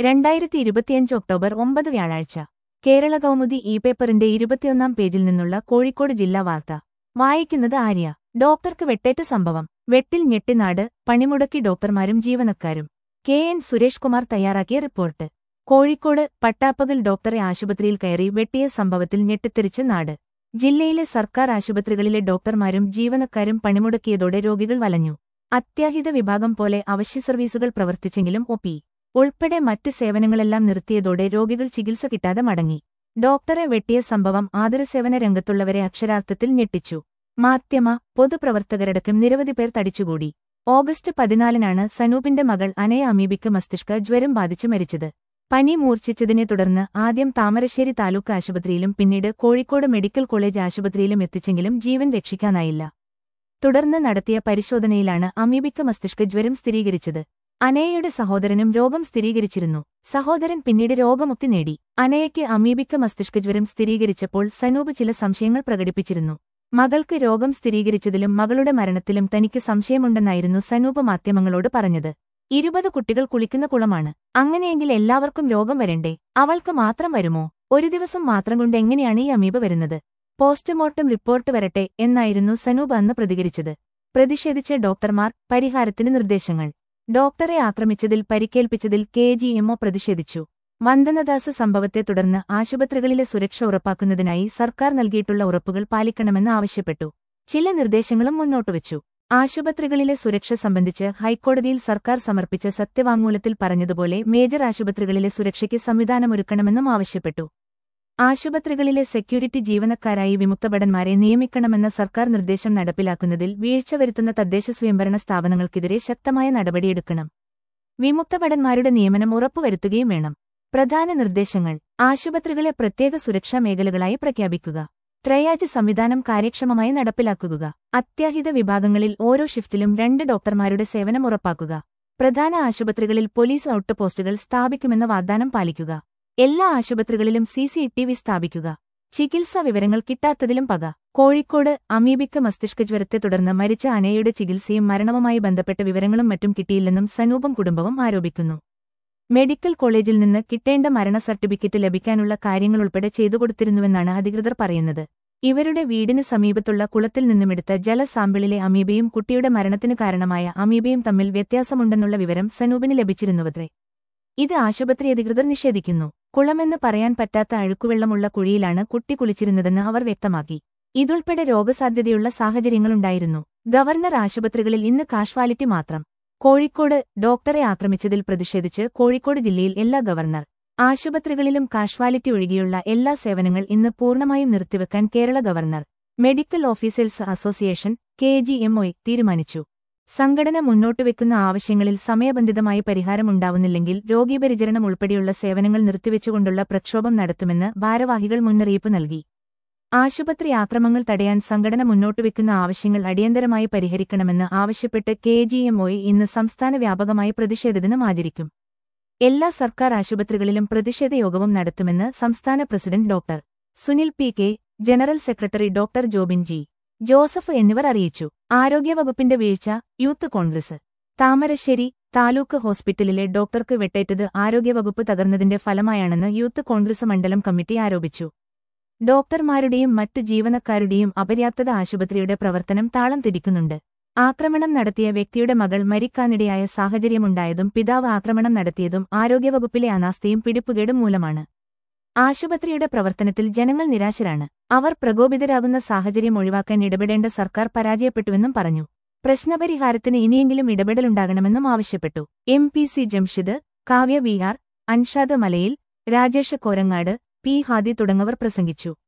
രണ്ടായിരത്തി ഇരുപത്തിയഞ്ച് ഒക്ടോബർ ഒമ്പത് വ്യാഴാഴ്ച കേരള കൗമുദി ഇ പേപ്പറിന്റെ ഇരുപത്തിയൊന്നാം പേജിൽ നിന്നുള്ള കോഴിക്കോട് ജില്ലാ വാർത്ത വായിക്കുന്നത് ആര്യ ഡോക്ടർക്ക് വെട്ടേറ്റ സംഭവം വെട്ടിൽ ഞെട്ടിനാട് പണിമുടക്കി ഡോക്ടർമാരും ജീവനക്കാരും കെ എൻ സുരേഷ് കുമാർ തയ്യാറാക്കിയ റിപ്പോർട്ട് കോഴിക്കോട് പട്ടാപ്പകൽ ഡോക്ടറെ ആശുപത്രിയിൽ കയറി വെട്ടിയ സംഭവത്തിൽ ഞെട്ടിത്തെറിച്ച് നാട് ജില്ലയിലെ സർക്കാർ ആശുപത്രികളിലെ ഡോക്ടർമാരും ജീവനക്കാരും പണിമുടക്കിയതോടെ രോഗികൾ വലഞ്ഞു അത്യാഹിത വിഭാഗം പോലെ അവശ്യ സർവീസുകൾ പ്രവർത്തിച്ചെങ്കിലും ഒ പി ഉൾപ്പെടെ മറ്റ് സേവനങ്ങളെല്ലാം നിർത്തിയതോടെ രോഗികൾ ചികിത്സ കിട്ടാതെ മടങ്ങി ഡോക്ടറെ വെട്ടിയ സംഭവം ആതുരസേവന രംഗത്തുള്ളവരെ അക്ഷരാർത്ഥത്തിൽ ഞെട്ടിച്ചു മാധ്യമ പൊതുപ്രവർത്തകരടക്കം നിരവധി പേർ തടിച്ചുകൂടി ഓഗസ്റ്റ് പതിനാലിനാണ് സനൂപിന്റെ മകൾ അനയ അമീബിക്ക് മസ്തിഷ്ക ജ്വരം ബാധിച്ച് മരിച്ചത് പനി മൂർച്ഛിച്ചതിനെ തുടർന്ന് ആദ്യം താമരശ്ശേരി താലൂക്ക് ആശുപത്രിയിലും പിന്നീട് കോഴിക്കോട് മെഡിക്കൽ കോളേജ് ആശുപത്രിയിലും എത്തിച്ചെങ്കിലും ജീവൻ രക്ഷിക്കാനായില്ല തുടർന്ന് നടത്തിയ പരിശോധനയിലാണ് അമീബിക്ക് മസ്തിഷ്ക ജ്വരം സ്ഥിരീകരിച്ചത് അനയയുടെ സഹോദരനും രോഗം സ്ഥിരീകരിച്ചിരുന്നു സഹോദരൻ പിന്നീട് രോഗമുക്തി നേടി അനയയ്ക്ക് അമീബിക്ക് മസ്തിഷ്കജ്വരം സ്ഥിരീകരിച്ചപ്പോൾ സനൂപ് ചില സംശയങ്ങൾ പ്രകടിപ്പിച്ചിരുന്നു മകൾക്ക് രോഗം സ്ഥിരീകരിച്ചതിലും മകളുടെ മരണത്തിലും തനിക്ക് സംശയമുണ്ടെന്നായിരുന്നു സനൂപ് മാധ്യമങ്ങളോട് പറഞ്ഞത് ഇരുപത് കുട്ടികൾ കുളിക്കുന്ന കുളമാണ് അങ്ങനെയെങ്കിൽ എല്ലാവർക്കും രോഗം വരണ്ടേ അവൾക്ക് മാത്രം വരുമോ ഒരു ദിവസം മാത്രം കൊണ്ട് എങ്ങനെയാണ് ഈ അമീബ വരുന്നത് പോസ്റ്റ്മോർട്ടം റിപ്പോർട്ട് വരട്ടെ എന്നായിരുന്നു സനൂപ് അന്ന് പ്രതികരിച്ചത് പ്രതിഷേധിച്ച ഡോക്ടർമാർ പരിഹാരത്തിന് നിർദ്ദേശങ്ങൾ ഡോക്ടറെ ആക്രമിച്ചതിൽ പരിക്കേൽപ്പിച്ചതിൽ കെ ജി എംഒ പ്രതിഷേധിച്ചു വന്ദനദാസ് സംഭവത്തെ തുടർന്ന് ആശുപത്രികളിലെ സുരക്ഷ ഉറപ്പാക്കുന്നതിനായി സർക്കാർ നൽകിയിട്ടുള്ള ഉറപ്പുകൾ പാലിക്കണമെന്ന് ആവശ്യപ്പെട്ടു ചില നിർദ്ദേശങ്ങളും മുന്നോട്ടുവച്ചു ആശുപത്രികളിലെ സുരക്ഷ സംബന്ധിച്ച് ഹൈക്കോടതിയിൽ സർക്കാർ സമർപ്പിച്ച സത്യവാങ്മൂലത്തിൽ പറഞ്ഞതുപോലെ മേജർ ആശുപത്രികളിലെ സുരക്ഷയ്ക്ക് സംവിധാനമൊരുക്കണമെന്നും ആവശ്യപ്പെട്ടു ആശുപത്രികളിലെ സെക്യൂരിറ്റി ജീവനക്കാരായി വിമുക്തഭടന്മാരെ നിയമിക്കണമെന്ന സർക്കാർ നിർദ്ദേശം നടപ്പിലാക്കുന്നതിൽ വീഴ്ച വരുത്തുന്ന തദ്ദേശ സ്വയംഭരണ സ്ഥാപനങ്ങൾക്കെതിരെ ശക്തമായ നടപടിയെടുക്കണം വിമുക്തഭടന്മാരുടെ നിയമനം ഉറപ്പുവരുത്തുകയും വേണം പ്രധാന നിർദ്ദേശങ്ങൾ ആശുപത്രികളെ പ്രത്യേക സുരക്ഷാ മേഖലകളായി പ്രഖ്യാപിക്കുക ട്രയാജ് സംവിധാനം കാര്യക്ഷമമായി നടപ്പിലാക്കുക അത്യാഹിത വിഭാഗങ്ങളിൽ ഓരോ ഷിഫ്റ്റിലും രണ്ട് ഡോക്ടർമാരുടെ സേവനം ഉറപ്പാക്കുക പ്രധാന ആശുപത്രികളിൽ പോലീസ് ഔട്ട് പോസ്റ്റുകൾ സ്ഥാപിക്കുമെന്ന വാഗ്ദാനം പാലിക്കുക എല്ലാ ആശുപത്രികളിലും സി സി ടി വി സ്ഥാപിക്കുക ചികിത്സാ വിവരങ്ങൾ കിട്ടാത്തതിലും പക കോഴിക്കോട് അമീബിക്ക് മസ്തിഷ്കജ്വരത്തെ തുടർന്ന് മരിച്ച അനയുടെ ചികിത്സയും മരണവുമായി ബന്ധപ്പെട്ട വിവരങ്ങളും മറ്റും കിട്ടിയില്ലെന്നും സനൂപം കുടുംബവും ആരോപിക്കുന്നു മെഡിക്കൽ കോളേജിൽ നിന്ന് കിട്ടേണ്ട മരണ സർട്ടിഫിക്കറ്റ് ലഭിക്കാനുള്ള കാര്യങ്ങളുൾപ്പെടെ ചെയ്തുകൊടുത്തിരുന്നുവെന്നാണ് അധികൃതർ പറയുന്നത് ഇവരുടെ വീടിന് സമീപത്തുള്ള കുളത്തിൽ നിന്നുമെടുത്ത ജലസാമ്പിളിലെ അമീബയും കുട്ടിയുടെ മരണത്തിന് കാരണമായ അമീബയും തമ്മിൽ വ്യത്യാസമുണ്ടെന്നുള്ള വിവരം സനൂപിന് ലഭിച്ചിരുന്നുവത്രേ ഇത് ആശുപത്രി അധികൃതർ നിഷേധിക്കുന്നു കുളമെന്ന് പറയാൻ പറ്റാത്ത അഴുക്കുവെള്ളമുള്ള കുഴിയിലാണ് കുട്ടി കുളിച്ചിരുന്നതെന്ന് അവർ വ്യക്തമാക്കി ഇതുൾപ്പെടെ രോഗസാധ്യതയുള്ള സാഹചര്യങ്ങളുണ്ടായിരുന്നു ഗവർണർ ആശുപത്രികളിൽ ഇന്ന് കാഷ്വാലിറ്റി മാത്രം കോഴിക്കോട് ഡോക്ടറെ ആക്രമിച്ചതിൽ പ്രതിഷേധിച്ച് കോഴിക്കോട് ജില്ലയിൽ എല്ലാ ഗവർണർ ആശുപത്രികളിലും കാഷ്വാലിറ്റി ഒഴികെയുള്ള എല്ലാ സേവനങ്ങൾ ഇന്ന് പൂർണ്ണമായും നിർത്തിവെക്കാൻ Kerala government medical officers association K G MO തീരുമാനിച്ചു സംഘടന മുന്നോട്ടുവെക്കുന്ന ആവശ്യങ്ങളിൽ സമയബന്ധിതമായി പരിഹാരമുണ്ടാവുന്നില്ലെങ്കിൽ രോഗീപരിചരണം ഉൾപ്പെടെയുള്ള സേവനങ്ങൾ നിർത്തിവെച്ചുകൊണ്ടുള്ള പ്രക്ഷോഭം നടത്തുമെന്ന് ഭാരവാഹികൾ മുന്നറിയിപ്പ് നൽകി ആശുപത്രി ആക്രമങ്ങൾ തടയാൻ സംഘടന മുന്നോട്ടുവെക്കുന്ന ആവശ്യങ്ങൾ അടിയന്തരമായി പരിഹരിക്കണമെന്ന് ആവശ്യപ്പെട്ട് കെ ജി എംഒയെ ഇന്ന് സംസ്ഥാന വ്യാപകമായി പ്രതിഷേധദിനം ആചരിക്കും എല്ലാ സർക്കാർ ആശുപത്രികളിലും പ്രതിഷേധ യോഗവും നടത്തുമെന്ന് സംസ്ഥാന president doctor Sunil P K general secretary doctor Jobin G Joseph എന്നിവർ അറിയിച്ചു ആരോഗ്യവകുപ്പിന്റെ വീഴ്ച യൂത്ത് കോൺഗ്രസ് താമരശ്ശേരി താലൂക്ക് ഹോസ്പിറ്റലിലെ ഡോക്ടർക്ക് വെട്ടേറ്റത് ആരോഗ്യവകുപ്പ് തകർന്നതിന്റെ ഫലമായാണെന്ന് യൂത്ത് കോൺഗ്രസ് മണ്ഡലം കമ്മിറ്റി ആരോപിച്ചു ഡോക്ടർമാരുടെയും മറ്റു ജീവനക്കാരുടെയും അപര്യാപ്തത ആശുപത്രിയുടെ പ്രവർത്തനം താളം തിരിക്കുന്നുണ്ട് ആക്രമണം നടത്തിയ വ്യക്തിയുടെ മകൾ മരിക്കാനിടയായ സാഹചര്യമുണ്ടായതും പിതാവ് ആക്രമണം നടത്തിയതും ആരോഗ്യവകുപ്പിലെ അനാസ്ഥയും പിടിപ്പുകേടും മൂലമാണ് ആശുപത്രിയുടെ പ്രവർത്തനത്തിൽ ജനങ്ങൾ നിരാശരാണ് അവർ പ്രകോപിതരാകുന്ന സാഹചര്യം ഒഴിവാക്കാൻ ഇടപെടേണ്ട സർക്കാർ പരാജയപ്പെട്ടുവെന്നും പറഞ്ഞു പ്രശ്നപരിഹാരത്തിന് ഇനിയെങ്കിലും ഇടപെടലുണ്ടാകണമെന്നും ആവശ്യപ്പെട്ടു M P C Jamshid Kavya V R Anshad Malayil Rajesh Korangad P Hadi തുടങ്ങിയവർ പ്രസംഗിച്ചു